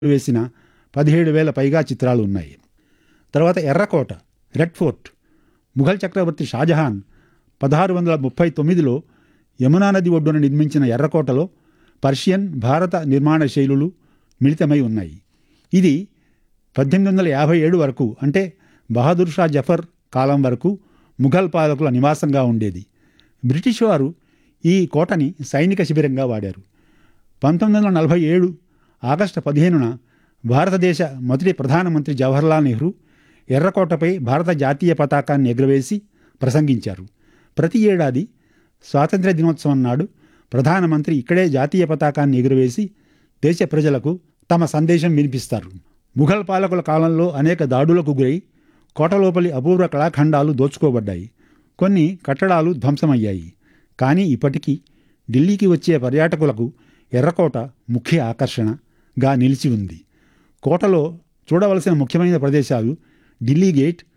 వేసిన పదిహేడు వేల పైగా చిత్రాలు ఉన్నాయి తర్వాత ఎర్రకోట రెడ్ ఫోర్ట్ ముఘల్ చక్రవర్తి షాజహాన్ పదహారు వందల ముప్పై తొమ్మిదిలో యమునా నది ఒడ్డున నిర్మించిన ఎర్రకోటలో పర్షియన్ భారత నిర్మాణ శైలులు మిళితమై ఉన్నాయి ఇది పద్దెనిమిది వందల యాభై ఏడు వరకు అంటే బహదూర్ షా జఫర్ కాలం వరకు ముఘల్ పాలకుల నివాసంగా ఉండేది బ్రిటిష్ వారు ఈ కోటని సైనిక శిబిరంగా వాడారు పంతొమ్మిది వందల నలభై ఏడు ఆగస్టు పదిహేనున భారతదేశ మొదటి ప్రధానమంత్రి జవహర్లాల్ నెహ్రూ ఎర్రకోటపై భారత జాతీయ పతాకాన్ని ఎగురవేసి ప్రసంగించారు ప్రతి ఏడాది స్వాతంత్ర్య దినోత్సవం నాడు ప్రధానమంత్రి ఇక్కడే జాతీయ పతాకాన్ని ఎగురవేసి దేశ ప్రజలకు తమ సందేశం వినిపిస్తారు ముఘల్ పాలకుల కాలంలో అనేక దాడులకు గురై కోటలోపలి అపూర్వ కళాఖండాలు దోచుకోబడ్డాయి కొన్ని కట్టడాలు ధ్వంసమయ్యాయి కానీ ఇప్పటికీ ఢిల్లీకి వచ్చే పర్యాటకులకు ఎర్రకోట ముఖ్య ఆకర్షణగా నిలిచి ఉంది కోటలో చూడవలసిన ముఖ్యమైన ప్రదేశాలు ఢిల్లీ గేట్